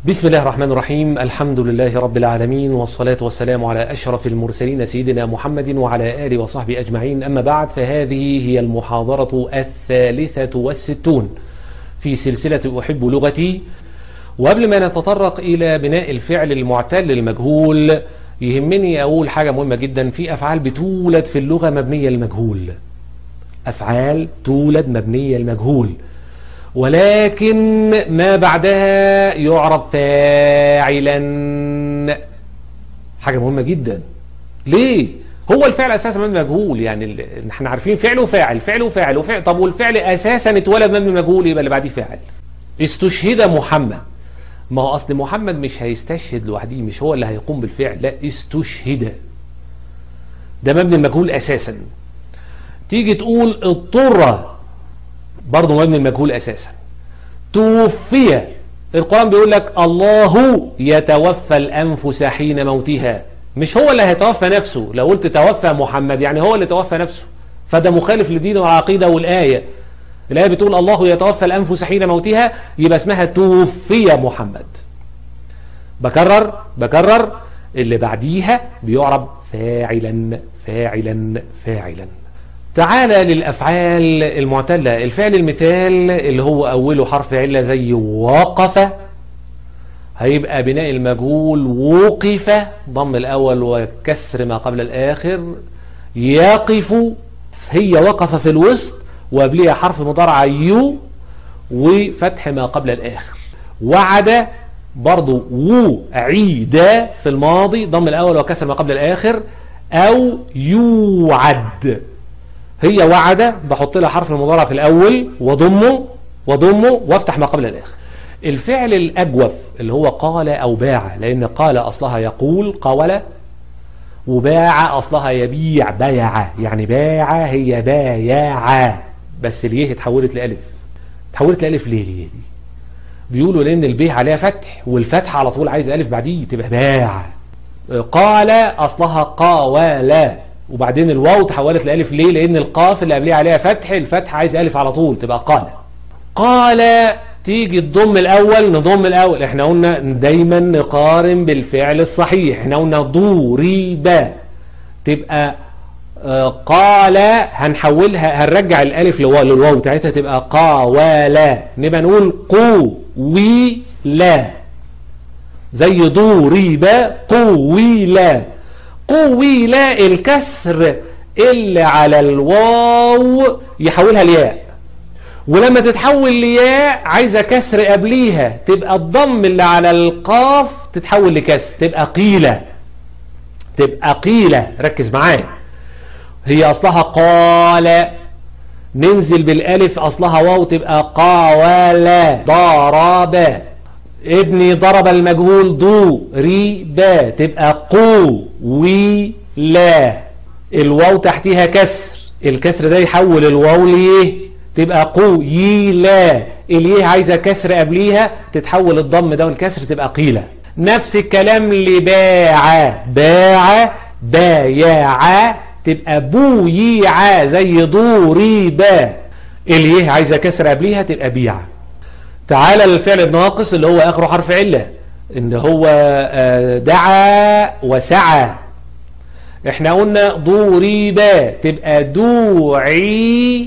بسم الله الرحمن الرحيم الحمد لله رب العالمين والصلاة والسلام على أشرف المرسلين سيدنا محمد وعلى آله وصحبه أجمعين أما بعد فهذه هي المحاضرة الثالثة والستون في سلسلة أحب لغتي وقبل ما نتطرق إلى بناء الفعل المعتل المجهول يهمني أقول حاجة مهمة جدا في أفعال بتولد في اللغة مبنية المجهول أفعال تولد مبنية المجهول ولكن ما بعدها يعرب فاعلا حاجة مهمة جدا ليه هو الفعل اساسا مبني مجهول يعني احنا عارفين فعل وفاعل فعل وفاعل وفعل طب والفعل اساسا اتولد مبني مجهول يبقى اللي بعديه فاعل استشهد محمد ما هو اصل محمد مش هيستشهد لوحده مش هو اللي هيقوم بالفعل لا استشهد ده مبني المجهول اساسا تيجي تقول اضطر برضه مبني المجهول اساسا توفي القرآن بيقول لك الله يتوفى الأنفس حين موتها مش هو اللي هيتوفى نفسه لو قلت توفى محمد يعني هو اللي توفى نفسه فده مخالف للدين والعقيدة والآية الآية بتقول الله يتوفى الأنفس حين موتها يبقى اسمها توفي محمد بكرر بكرر اللي بعديها بيعرب فاعلا فاعلا فاعلا تعالى للأفعال المعتلة الفعل المثال اللي هو أوله حرف علة زي وقف هيبقى بناء المجهول وقف ضم الأول وكسر ما قبل الآخر يقف هي وقف في الوسط وقبلها حرف مضارع يو وفتح ما قبل الآخر وعد برضو وعيد في الماضي ضم الأول وكسر ما قبل الآخر أو يوعد هي وعد بحط لها حرف المضارع في الأول وضمه وضمه وافتح ما قبل الآخر الفعل الأجوف اللي هو قال أو باع لأن قال أصلها يقول قول وباع أصلها يبيع بيع يعني باع هي بايع بس اليه اتحولت لألف اتحولت لألف ليه ليه دي بيقولوا لأن البيه عليها فتح والفتح على طول عايز ألف بعديه تبقى باع قال أصلها قاولا وبعدين الواو تحولت لألف ليه لأن القاف اللي قبلها عليها فتح الفتح عايز ألف على طول تبقى قال قال تيجي تضم الأول نضم الأول احنا قلنا دايما نقارن بالفعل الصحيح احنا قلنا ضرب تبقى قال هنحولها هنرجع الألف للواو بتاعتها تبقى قاولا نبقى نقول قويلا زي ضرب قويلا قويل الكسر اللي على الواو يحولها لياء ولما تتحول لياء عايزة كسر قبليها تبقى الضم اللي على القاف تتحول لكسر تبقى قيلة تبقى قيلة ركز معايا هي أصلها قال ننزل بالألف أصلها واو تبقى قاولا ضرب ابني ضرب المجهول ضو ري با تبقى قو وي لا الواو تحتها كسر الكسر ده يحول الواو ليه تبقى قو يي لا اليه عايزه كسر قبليها تتحول الضم ده والكسر تبقى قيله نفس الكلام لباع باع بايع تبقى بويع زي ضوري با اليه عايزه كسر قبليها تبقى بيع تعالى للفعل الناقص اللي هو اخره حرف عله ان هو دعا وسعى احنا قلنا ضريبا تبقى دوعي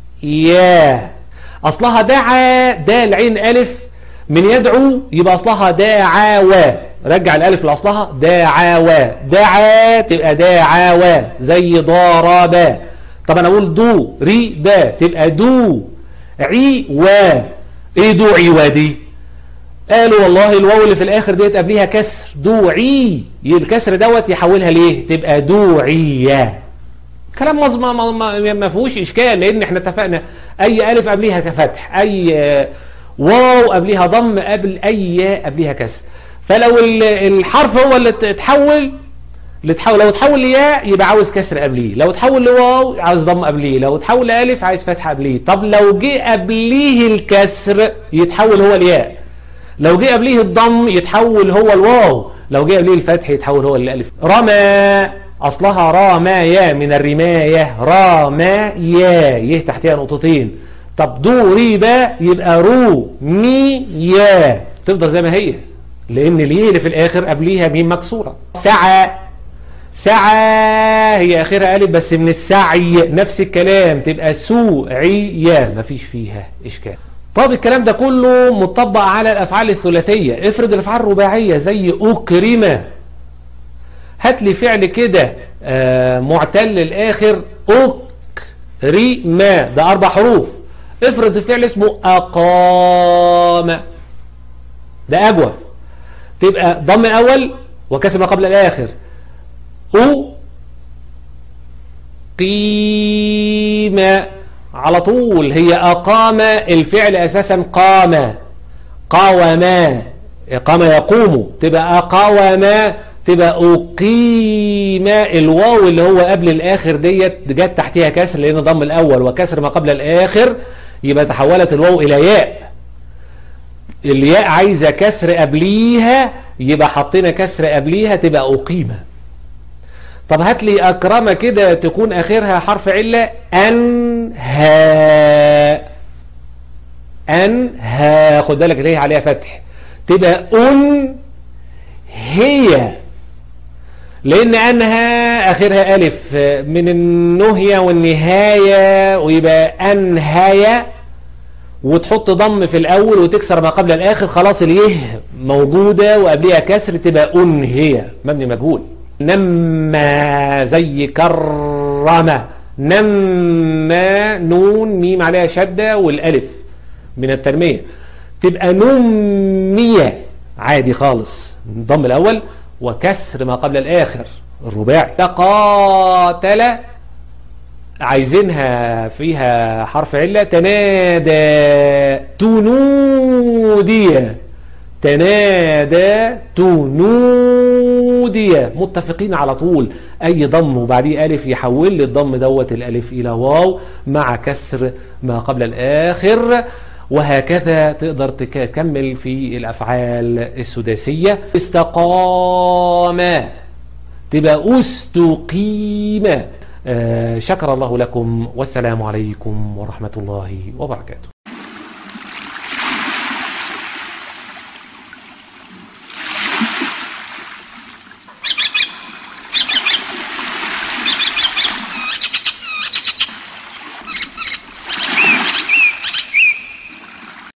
يا اصلها دعا دا العين الف من يدعو يبقى اصلها داعاوى رجع الالف لاصلها داعاوى دعا تبقى داعاوى زي ضربا طب انا اقول دو ري با تبقى دو عي و ايه دوعي وادي قالوا والله الواو اللي في الاخر ديت قبليها كسر دوعي الكسر دوت يحولها ليه تبقى دوعية كلام ما ما ما فيهوش اشكال لان احنا اتفقنا اي الف قبليها كفتح اي واو قبليها ضم قبل اي ياء قبليها كسر فلو الحرف هو اللي اتحول اللي تحول لو تحول لياء يبقى عاوز كسر قبليه لو تحول لواو عاوز ضم قبليه لو تحول لالف عايز فتحه قبليه طب لو جه قبليه الكسر يتحول هو الياء لو جه قبليه الضم يتحول هو الواو لو جه قبليه الفتح يتحول هو الالف رمى اصلها رامايا من الرمايه رامايا يه تحتها نقطتين طب دو ريبا يبقى رو مي يا تفضل زي ما هي لان اليه اللي في الاخر قبليها ميم مكسورة سعى سعى هي اخرها الف بس من السعي نفس الكلام تبقى سوعية مفيش فيها اشكال طب الكلام ده كله مطبق على الافعال الثلاثية افرض الافعال الرباعية زي اكرم هات لي فعل كده آه معتل الاخر اكرم ده اربع حروف افرض الفعل اسمه اقام ده اجوف تبقى ضم الاول وكسر ما قبل الاخر او قيم على طول هي أقام الفعل أساسا قام قاوما قام يقوم تبقى أقاوما تبقى أقيم الواو اللي هو قبل الآخر ديت جت تحتها كسر لأن ضم الأول وكسر ما قبل الآخر يبقى تحولت الواو إلى ياء الياء عايزة كسر قبليها يبقى حطينا كسر قبليها تبقى أقيمة طب هات لي أكرمة كده تكون آخرها حرف علة أنها أنها خد بالك ليه عليها فتح تبقى أن هي لأن أنها آخرها ألف من النهية والنهاية ويبقى أنهاية وتحط ضم في الأول وتكسر ما قبل الآخر خلاص اليه موجودة وقبلها كسر تبقى أنهية مبني مجهول نما زي كرم نما نون ميم عليها شدة والألف من التنمية تبقى نمية عادي خالص ضم الأول وكسر ما قبل الآخر الرباعي تقاتل عايزينها فيها حرف علة تنادى تنودي تنادى تنودي متفقين على طول أي ضم وبعديه ألف يحول لي الضم دوت الألف إلى واو مع كسر ما قبل الآخر وهكذا تقدر تكمل في الأفعال السداسية استقام تبقى استقيم آه شكر الله لكم والسلام عليكم ورحمة الله وبركاته